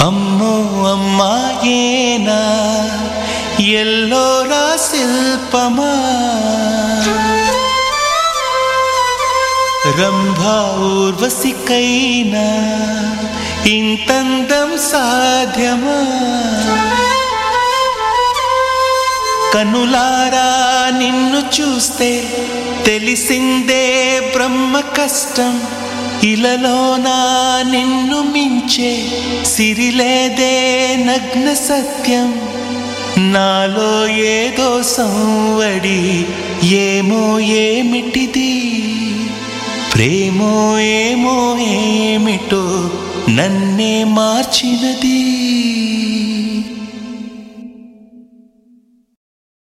అమ్మో అమ్మాయేనా ఎల్లోరా శిల్పమా రంభా ఊర్వశికైనా ఇంతందం సాధ్యమా కనులారా నిన్ను చూస్తే తెలిసిందే బ్రహ్మ కష్టం ఇలలోనా నిన్ను మించే సిరిలేదే నగ్న సత్యం నాలో ఏదో సంవడి ఏమో ఏమిటిది ప్రేమో ఏమో ఏమిటో నన్నే మార్చినది